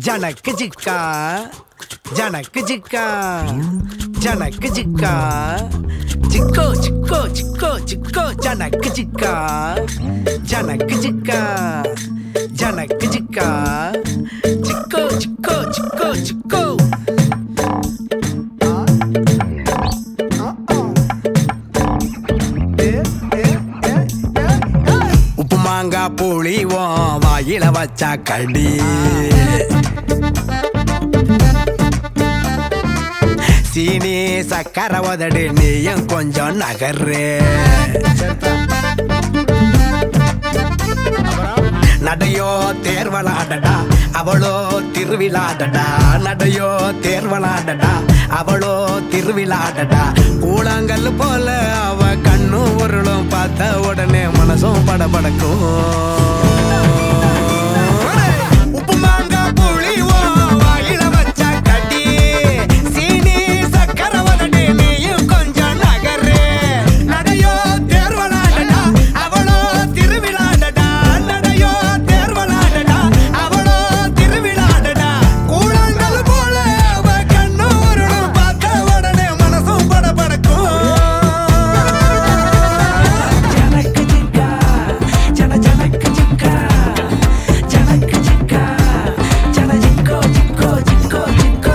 ஜனக்கு ஜிக்கா ஜனக்கு ஜிக்கா ஜனக்கு ஜிக்கா ஜிக்கோ ஜிக்கோ ஜிக்கோ ஜிக்கோ ஜனக்கு ஜிக்கா ஜனக்கு ஜிக்கா ஜனக்கு ஜிக்கா ஜிக்கோ ஜிக்கோ ஜிக்கோ ஜிக்கோ உப்பு மாங்காய் புளிவோம் வாயில வச்சா கடி சீனி சக்கரை உதடு நீயும் கொஞ்சம் நகரு நடையோ தேர்வலாடடா அவளோ திருவிழாடடா நடையோ தேர்வலாடடா அவளோ திருவிழாடடா கூழாங்கல் போல அவ கண்ணும் உருளும் பார்த்த உடனே மனசும் படபடக்கும் உப்பு மாங்காய் புளிவோ வாயில வச்ச கடி சீனி சக்கரை உதடு நீயும் கொஞ்சம் நகரு நடையோ தேர்வலாடடா அவளோ திருவிழாடடா நடையோ தேர்வலாடடா அவளோ திருவிழாடடா கூழாங்கல் போல அவ கண்ணு உருளும் பார்த்த உடனே மனசும் படபடக்கும் ஜனக்கு ஜிக்கா ஜன ஜனக்கு ஜிக்கா ஜனக்கு ஜிக்கா ஜன ஜிக்கோ ஜிக்கோ ஜிக்கோ ஜிக்கோ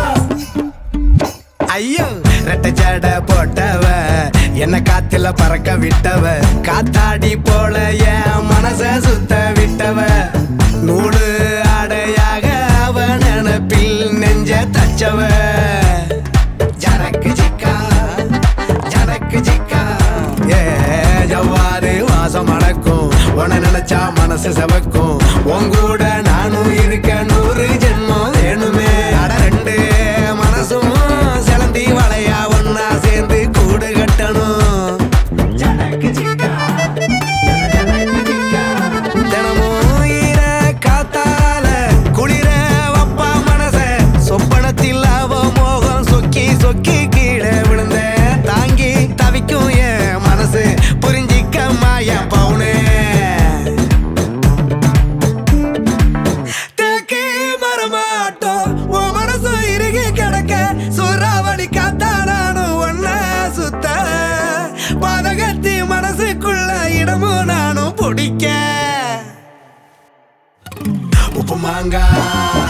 ஐயோ ரெட்ட ஜட போட்டவ என்ன காத்துல பறக்க விட்டவ காத்தாடி போல என் மனச சுத்த விட்டவ நூலு ஆடையாக அவ நினப்பில் நெஞ்ச தச்சவ ஜனக்கு ஜிக்கா ஜனக்கு ஜிக்கா ஏ ஜவ்வாது வாசம் மணக்கும் உன நினைச்சா மனசு செவக்கும் உன் கூட நானும் இருக்க நூறு ஜென்மம் வேணுமே அட ரெண்டு மனசும் சிலந்தி வளையா ஒன்னா சேர்ந்து கூடு கட்டணும் ஜனக்கு ஜிக்கா ஜனக்கு ஜிக்கா தினமும் ஈர காத்தால குளிர வப்பா மனச சொப்பனத்தில் அவ மோகம் சொக்கி சொக்கி கீழே விழுந்த தாங்கி தவிக்கும் என் மனசு புரிஞ்சிக்க மாய பவுனே தேக்கே மரமாட்டோம் உன் மனசு இறுகி கிடக்க சூறாவளி காத்தா நானும் ஒன்ன சுத்த பாதகத்தி மனசுக்குள்ள இடமும் நானும் பிடிக்க உப்பு மாங்காய்